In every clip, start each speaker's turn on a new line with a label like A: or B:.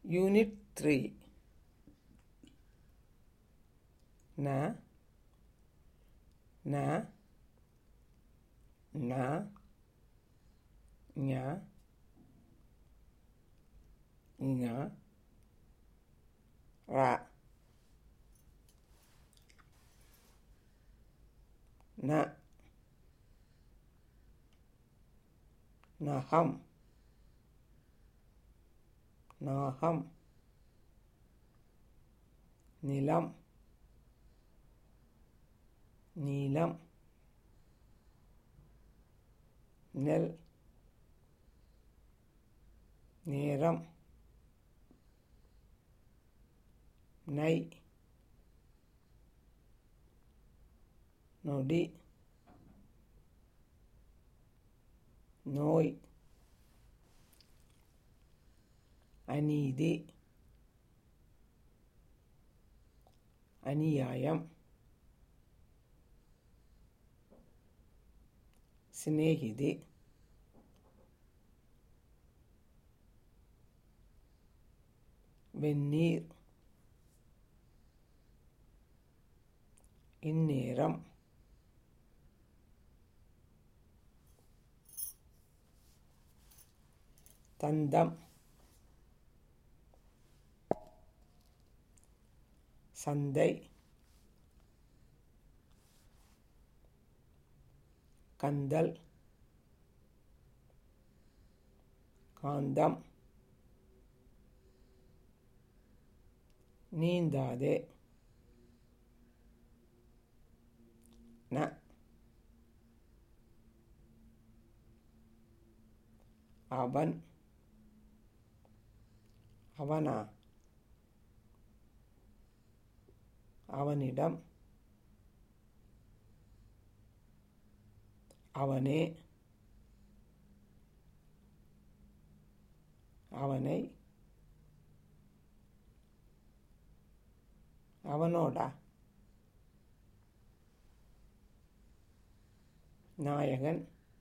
A: Unit 3 Na Na Na Nya Nya Ra Na Naham நாகம் நிலம் நீலம் நெல் நேரம் நை நொடி நோய் அநீதி அநியாயம் சிநேகிதி வெந்நீர் இந்நேரம் தந்தம் சந்தை கந்தல் காந்தம் நீந்தாதே ந அவன் அவனா அவனிடம் அவனே அவனை அவனோடா நாயகன்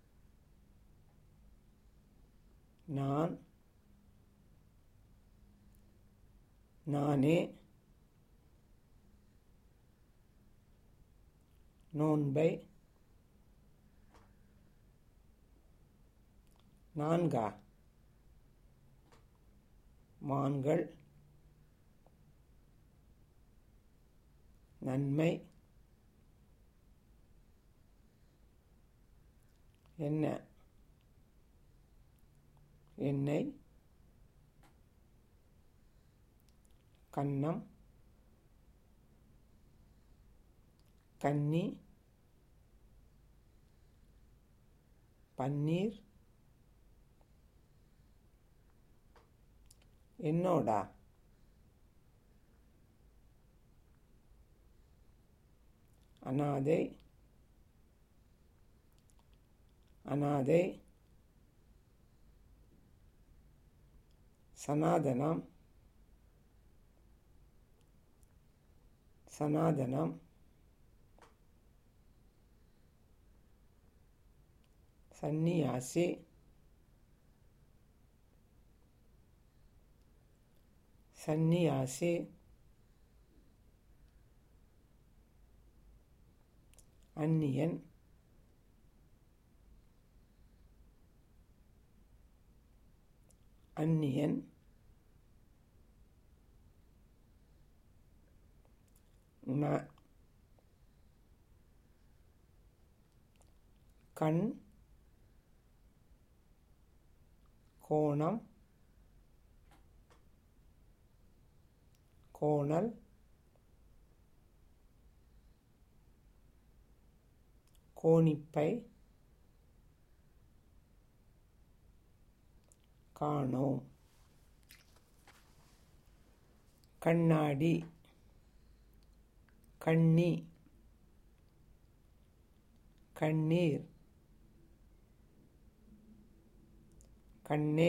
A: நான் நானே நோன்பை நான்கா மான்கள் நன்மை என்ன எண்ணெய் கன்னம் கன்னி பன்னீர் என்னோடா அனாதை அனாதை சனாதனம் சனாதனம் சந்நியாசி சந்நியாசி அந்நியன் அந்நியன் ந கண் கோணம் கோணல் கோணிப்பை காணோம் கண்ணாடி கண்ணி கண்ணீர் கண்ணே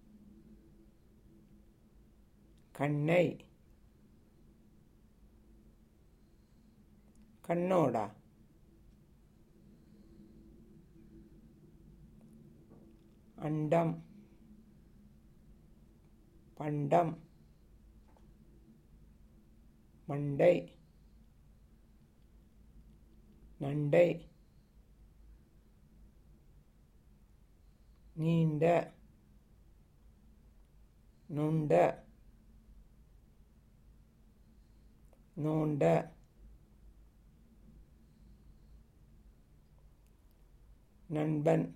A: கண்ணை கண்ணோடா அண்டம் பண்டம் மண்டை நண்டை நீண்ட நுண்ட நோண்ட நண்பன்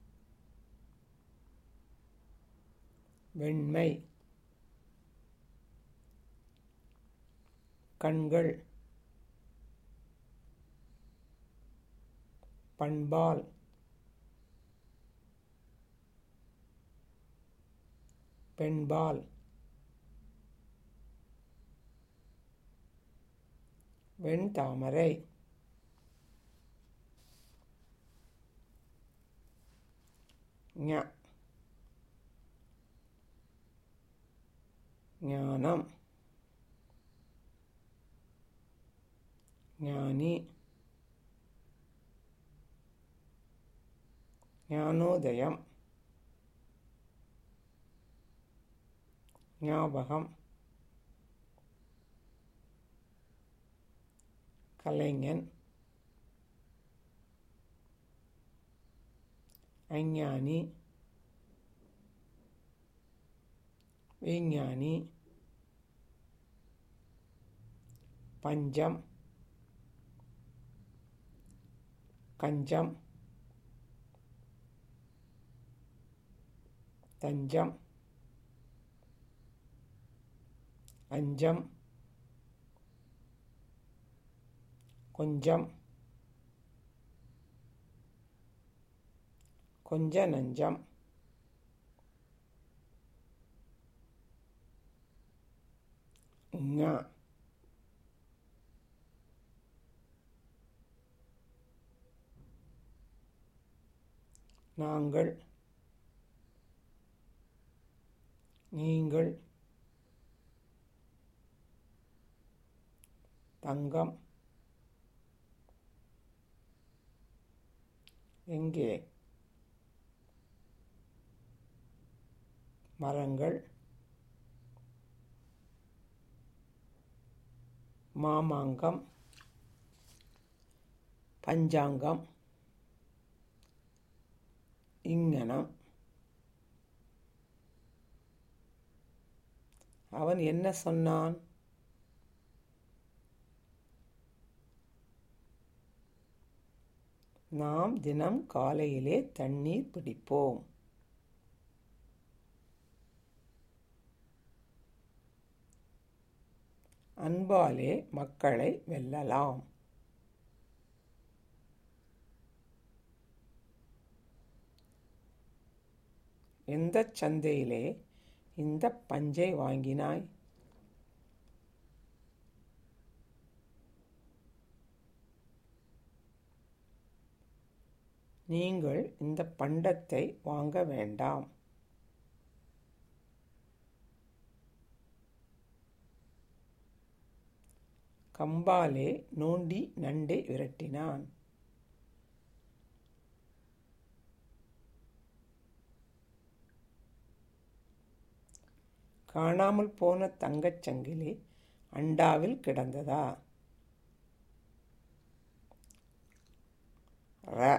A: வெண்மை கண்கள் பண்பால் பெண்பால் வெண்தாமரை ஞ ஞானம் ஞானி ஞானோதயம் ஞாபகம் கலைஞன் அஞ்ஞானி விஞ்ஞானி பஞ்சம் கஞ்சம் தஞ்சம் அஞ்சம் கொஞ்சம் கொஞ்ச நஞ்சம் ஞ நாங்கள் நீங்கள் தங்கம் எங்கே மரங்கள் மாமாங்கம் பஞ்சாங்கம் இங்ஙனம் அவன் என்ன சொன்னான் நாம் தினம் காலையிலே தண்ணீர் பிடிப்போம் அன்பாலே மக்களை வெல்லலாம் எந்தச் சந்தையிலே இந்தப் பஞ்சை வாங்கினாய் நீங்கள் இந்தப் பண்டத்தை வாங்க வேண்டாம் கம்பாலே நோண்டி நண்டை விரட்டினான் காணாமல் போன தங்கச் சங்கிலி அண்டாவில் கிடந்ததா ர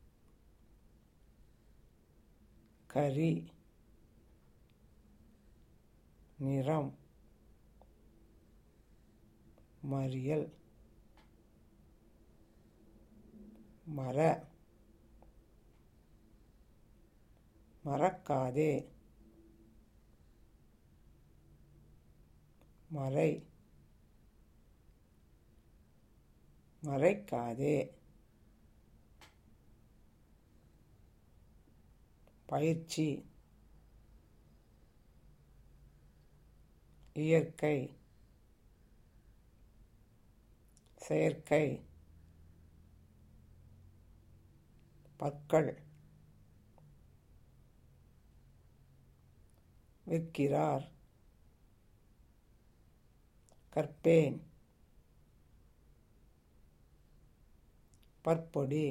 A: கரி நிறம் மறியல் மர மறக்காதே மறை மறைக்காதே பயிற்சி இயற்கை செயற்கை பற்கள் விற்கிறார் கற்பேன் பற்பொடி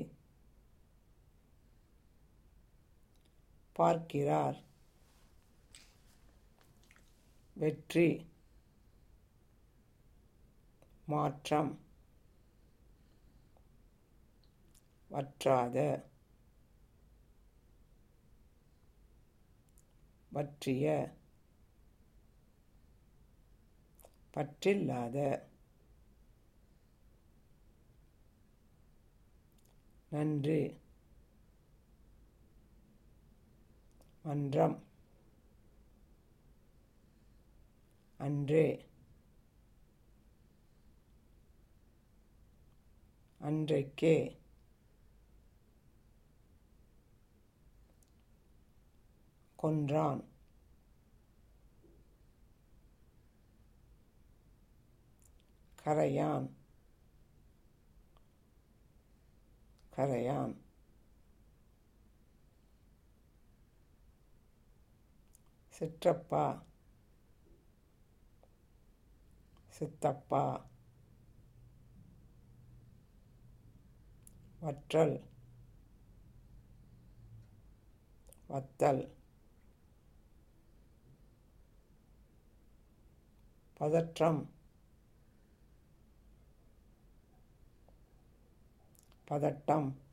A: பார்க்கிறார் வெற்றி மாற்றம் வற்றாத வற்றிய பற்றில்லாத நன்று மன்றம் அன்று அன்றைக்கே கொன்றான் கரையான் கரையான் சிற்றப்பா சித்தப்பா வற்றல் வத்தல் பதற்றம் பதட்டம்